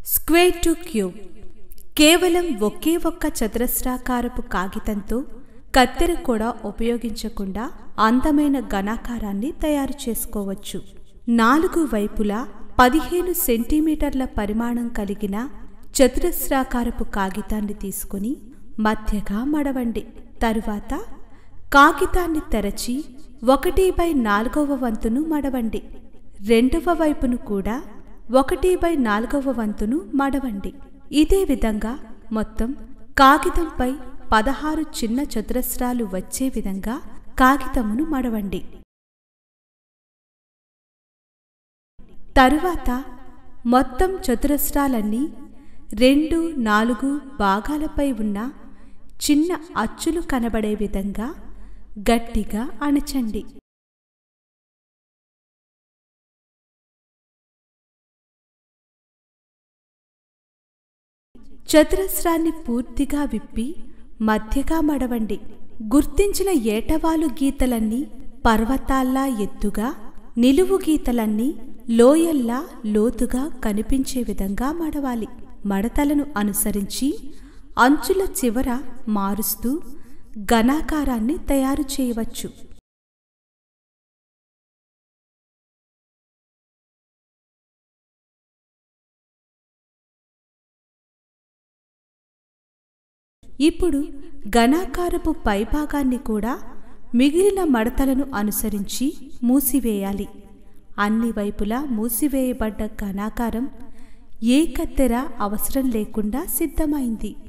square to cube కేవలం ఒకే ఒక్క చతురస్రాకారపు కాగితంతో కత్తెర కూడా ఉపయోగించకుండా అందమైన ఘనాకారాన్ని తయారు చేసుకోవచ్చు నాలుగు వైపులా పదిహేను సెంటీమీటర్ల పరిమాణం కలిగిన చతురస్రాకారపు కాగితాన్ని తీసుకుని మధ్యగా మడవండి తరువాత కాగితాన్ని తెరచి ఒకటి బై నాలుగవ వంతును మడవండి రెండవ వైపును కూడా ఒకటి బై నాలుగవ వంతును మడవండి ఇదే విధంగా మొత్తం కాగితంపై పదహారు చిన్న చతురస్రాలు వచ్చే విధంగా కాగితమును మడవండి తరువాత మొత్తం చతురస్రాలన్నీ రెండు నాలుగు భాగాలపై ఉన్న చిన్న అచ్చులు కనబడే విధంగా గట్టిగా అణచండి చతురస్రాన్ని పూర్తిగా విప్పి మధ్యగా మడవండి గుర్తించిన ఏటవాలు గీతలన్నీ పర్వతాల్లా ఎత్తుగా నిలువు గీతలన్నీ లోయల్లా లోతుగా కనిపించే విధంగా మడవాలి మడతలను అనుసరించి అంచుల చివర మారుస్తూ ఘనాకారాన్ని తయారు చేయవచ్చు ఇప్పుడు ఘనాకారపు పైభాగాన్ని కూడా మిగిలిన మడతలను అనుసరించి మూసివేయాలి అన్ని వైపులా మూసివేయబడ్డ ఘనాకారం ఏ కత్తెర అవసరం లేకుండా సిద్ధమైంది